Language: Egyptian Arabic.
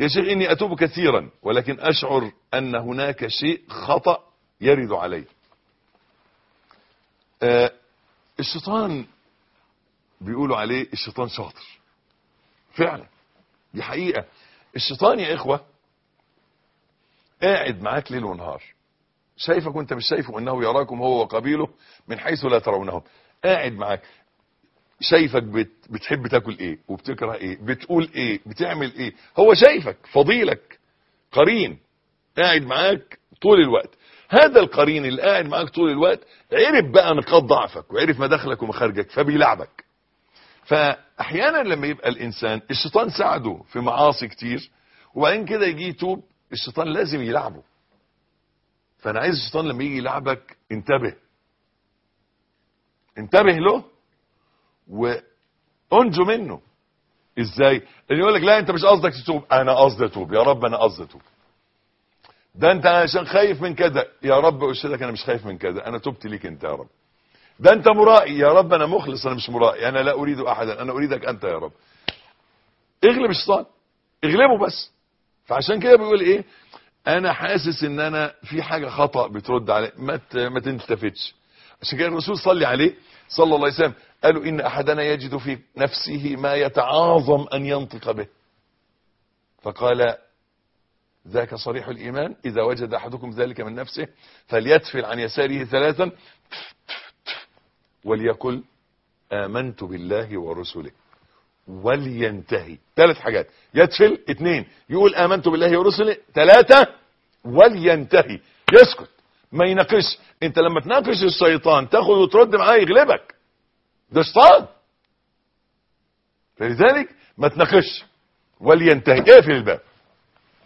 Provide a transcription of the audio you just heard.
يا شيخ إني أتوب كثيرا ولكن أشعر أن هناك شيء خطأ يرد علي آه الشيطان بيقولوا عليه الشيطان شاطر فعلا دي حقيقة الشيطان يا إخوة قاعد معاك ليل ونهار شايفك وانت مش شايفه انه يراكم هو وقبيله من حيث لا ترونهم قاعد معاك شايفك بت بتحب تاكل ايه وبتكره ايه بتقول ايه بتعمل ايه هو شايفك فضيلك قرين قاعد معاك طول الوقت هذا القرين اللي قاعد معاك طول الوقت عرف بقى نقاط ضعفك وعرف مداخلك ومخارجك فبيلعبك فاحيانا لما يبقى الانسان الشيطان ساعده في معاصي كتير وبعدين كده يجي يتوب الشيطان لازم يلعبه فانا عايز الشيطان لما يجي يلعبك انتبه انتبه له وانجو منه ازاي اللي يقول لك لا انت مش قصدك تتوب انا قصدي اتوب يا رب انا قصدي اتوب ده انت عشان خايف من كذا يا رب ارشدك انا مش خايف من كذا انا تبت ليك انت يا رب ده انت مرائي يا رب انا مخلص انا مش مرائي انا لا اريد احدا انا اريدك انت يا رب اغلب الشيطان اغلبه بس فعشان كده بيقول ايه انا حاسس ان انا في حاجة خطأ بترد علي ما ت- ما تنتفتش عشان كده الرسول صلي عليه صلى الله عليه وسلم قالوا ان احدنا يجد في نفسه ما يتعاظم ان ينطق به فقال ذاك صريح الايمان اذا وجد احدكم ذلك من نفسه فليتفل عن يساره ثلاثا وليقل امنت بالله ورسله ولينتهي ثلاث حاجات يدفل اثنين يقول امنت بالله ورسله ثلاثة ولينتهي يسكت ما يناقش انت لما تناقش الشيطان تاخد وترد معاه يغلبك ده شيطان فلذلك ما تناقش ولينتهي اقفل الباب